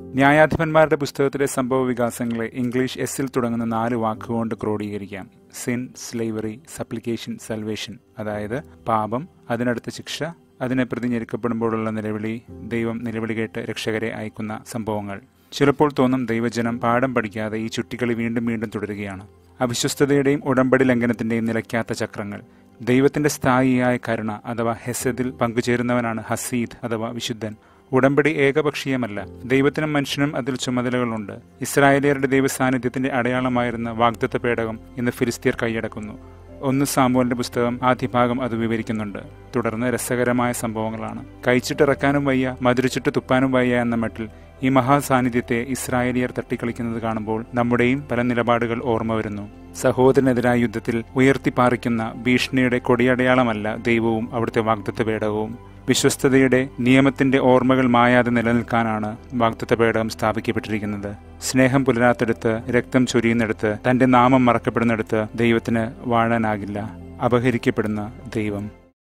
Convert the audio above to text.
ന്യായാധിപന്മാരുടെ പുസ്തകത്തിലെ സംഭവ വികാസങ്ങളെ ഇംഗ്ലീഷ് എസ്സിൽ തുടങ്ങുന്ന നാല് വാക്കുകൊണ്ട് ക്രോഡീകരിക്കാം സിൻ സ്ലേവറി സപ്ലിക്കേഷൻ സൽവേഷൻ അതായത് പാപം അതിനടുത്ത ശിക്ഷ അതിനെ പ്രതി ഞെരുക്കപ്പെടുമ്പോഴുള്ള നിലവിളി ദൈവം നിലവിളി കേട്ട് രക്ഷകരെ അയക്കുന്ന സംഭവങ്ങൾ ചിലപ്പോൾ തോന്നും ദൈവജനം പാഠം പഠിക്കാതെ ഈ ചുറ്റിക്കളി വീണ്ടും വീണ്ടും തുടരുകയാണ് അവിശ്വസ്തതയുടെയും ഉടമ്പടി ലംഘനത്തിന്റെയും നിലയ്ക്കാത്ത ചക്രങ്ങൾ ദൈവത്തിന്റെ സ്ഥായിയായ കരുണ അഥവാ ഹെസദിൽ പങ്കുചേരുന്നവനാണ് ഹസീദ് അഥവാ വിശുദ്ധൻ ഉടമ്പടി ഏകപക്ഷീയമല്ല ദൈവത്തിനും മനുഷ്യനും അതിൽ ചുമതലകളുണ്ട് ഇസ്രായേലിയരുടെ ദൈവസാന്നിധ്യത്തിന്റെ അടയാളമായിരുന്ന വാഗ്ദത്ത പേടകം ഇന്ന് ഫിലിസ്തീർ കൈയടക്കുന്നു ഒന്ന് സാമുവലിന്റെ പുസ്തകം ആദ്യ ഭാഗം അത് വിവരിക്കുന്നുണ്ട് തുടർന്ന് രസകരമായ സംഭവങ്ങളാണ് കഴിച്ചിട്ടിറക്കാനും വയ്യ മധുരിച്ചിട്ട് തുപ്പാനും വയ്യ എന്ന മട്ടിൽ ഈ മഹാസാന്നിധ്യത്തെ ഇസ്രായേലിയർ തട്ടിക്കളിക്കുന്നത് കാണുമ്പോൾ നമ്മുടെയും പല നിലപാടുകൾ ഓർമ്മ വരുന്നു സഹോദരനെതിരായ യുദ്ധത്തിൽ ഉയർത്തിപ്പാറിക്കുന്ന ഭീഷണിയുടെ കൊടിയടയാളമല്ല ദൈവവും അവിടുത്തെ വാഗ്ദത്ത പേടകവും വിശ്വസ്തതയുടെ നിയമത്തിന്റെ ഓർമ്മകൾ മായാതെ നിലനിൽക്കാനാണ് വാഗ്ദത്ത പേടകം സ്ഥാപിക്കപ്പെട്ടിരിക്കുന്നത് സ്നേഹം പുലരാത്തെടുത്ത് രക്തം ചൊരിയുന്നിടത്ത് തന്റെ നാമം മറക്കപ്പെടുന്നിടത്ത് ദൈവത്തിന് വാഴാനാകില്ല അപഹരിക്കപ്പെടുന്ന ദൈവം